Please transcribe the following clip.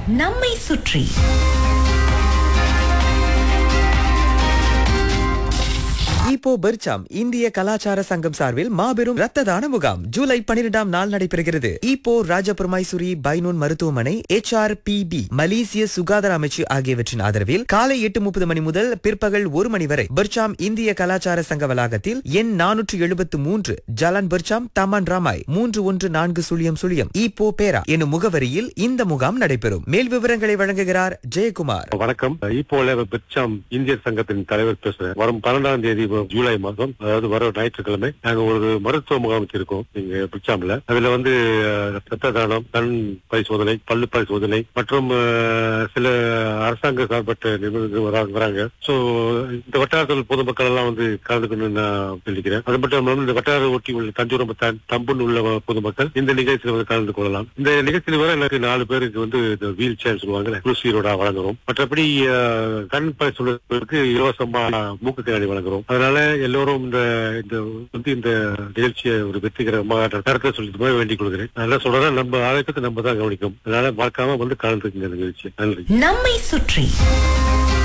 நம்மை சுற்றி இப்போ பெர்ச்சாம் இந்திய கலாச்சார சங்கம் சார்பில் மாபெரும் ரத்த தான முகாம் ஜூலை பனிரெண்டாம் நாள் நடைபெறுகிறது இப்போ ராஜபெருமாய்சுரி பைனூன் மருத்துவமனை எச் ஆர் பி பி மலேசிய சுகாதார அமைச்சு ஆகியவற்றின் ஆதரவில் காலை எட்டு முப்பது மணி முதல் பிற்பகல் ஒரு மணி வரை பெர்ச்சாம் இந்திய கலாச்சார சங்க வளாகத்தில் எண் நானூற்று எழுபத்து மூன்று ஜலான் பெர்ச்சாம் தமான் ராமாய் மூன்று ஒன்று நான்கு சுழியம் சுழியம் இப்போ பேரா எனும் முகவரியில் இந்த முகாம் நடைபெறும் மேல் விவரங்களை வழங்குகிறார் ஜெயக்குமார் வணக்கம் இப்போல பிச்சாம் இந்திய சங்கத்தின் தலைவர் பேசுறேன் வரும் பன்னெண்டாம் தேதி வ- ஜூலை மாதம் அதாவது வர ஞாயிற்றுக்கிழமை நாங்க ஒரு மருத்துவ முகாம் வச்சிருக்கோம் இங்க பிச்சாம்ல அதுல வந்து அஹ், ரத்த தானம் கண் பரிசோதனை பல்லு பரிசோதனை மற்றும் அஹ், சில அரசாங்க சார்பற்ற நிபுணர்கள் வராங்க வராங்க சோ இந்த வட்டாரத்தில் பொதுமக்கள் எல்லாம் வந்து கலந்துக்கணும்னு நான் சொல்லிக்கிறேன் அது மட்டும் இல்லாமல் இந்த வட்டார ஒட்டி உள்ள தஞ்சூரம் த- தம்புன் உள்ள வ- பொதுமக்கள் இந்த நிகழ்ச்சியில் வந்து கலந்து கொள்ளலாம் இந்த நிகழ்ச்சியில் வர எனக்கு நாலு பேருக்கு வந்து இந்த வீல் சேர் சொல்லுவாங்க குருசீரோட வழங்குறோம் மற்றபடி அஹ், கண் பரிசோதனைக்கு இலவசமா மூக்கு கண்ணாடி வழங்குறோம் அதனால எல்லோரும் இந்த இந்த வந்து இந்த நிகழ்ச்சியை ஒரு வெற்றிகரமாக நடத்த சொல்லி வேண்டிக் கொள்கிறேன் அதனால சொல்றேன் நம்ம ஆரோக்கியத்தை நம்ம தான் கவனிக்கும் அதனால மறக்காம வந்து கலந்துக்குங்க இந்த நிகழ்ச்சி நன்றி நம்மை சுற்றி